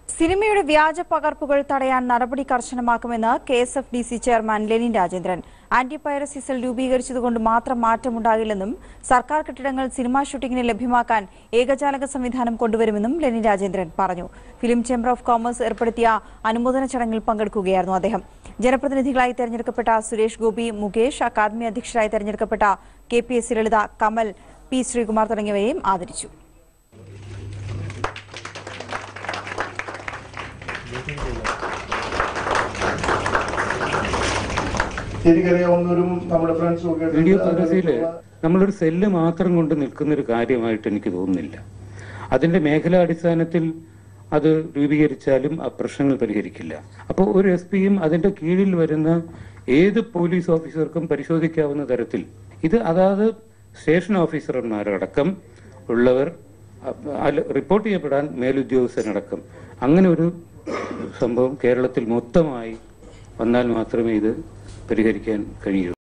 സിനിമയുടെ വ്യാജ പകർപ്പുകൾ തടയാൻ നടപടി കർശനമാക്കുമെന്ന് K S F D C chairman Lenin Rajendran anti piracy cell രൂപീകരിച്ചതുകൊണ്ട് മാത്രം മാറ്റമുണ്ടാകില്ലെന്നും സർക്കാർ കെട്ടിടങ്ങൾ സിനിമാ ഷൂട്ടിംഗിന് ലഭ്യമാക്കാൻ ഏകജാലക സംവിധാനം കൊണ്ടുവരുമെന്നും ലെനിൻ രാജേന്ദ്രൻ പറഞ്ഞു ഫിലിം ചേംബർ ഓഫ് കോമേഴ്സ് ഏർപ്പെടുത്തിയ അനുമോദന ചടങ്ങിൽ പങ്കെടുക്കുകയായിരുന്നു അദ്ദേഹം ജനപ്രതിനിധികളായി തെരഞ്ഞെടുക്കപ്പെട്ട സുരേഷ് ഗോപി മുകേഷ് അക്കാദമി അധ്യക്ഷരായി തെരഞ്ഞെടുക്കപ്പെട്ട K P S Lalitha Kamal P Sreekumar തുടങ്ങിയവരെയും ആദരിച്ചു എനിക്കറിയാവുന്നവരും നമ്മുടെ ഫ്രണ്ട്സും ഒക്കെ വീഡിയോ പൈറസിയില് നമ്മളൊരു സെല്ല് മാത്രം കൊണ്ട് നിൽക്കുന്ന ഒരു കാര്യമായിട്ട് എനിക്ക് തോന്നുന്നില്ല അതിന്റെ മേഖലാടിസ്ഥാനത്തിൽ അത് രൂപീകരിച്ചാലും ആ പ്രശ്നങ്ങൾ പരിഹരിക്കില്ല അപ്പോൾ ഒരു എസ് പിയും അതിന്റെ കീഴിൽ വരുന്ന ഏത് പോലീസ് ഓഫീസർക്കും പരിശോധിക്കാവുന്ന തരത്തിൽ ഇത് അതാത് സ്റ്റേഷൻ ഓഫീസർമാരടക്കം ഉള്ളവർ അ- അല്ല- റിപ്പോർട്ട് ചെയ്യപ്പെടാൻ മേലുദ്യോഗസ്ഥനടക്കം അങ്ങനെ ഒരു സംഭവം കേരളത്തിൽ മൊത്തമായി വന്നാൽ മാത്രമേ ഇത് പരിഹരിക്കാൻ കഴിയൂ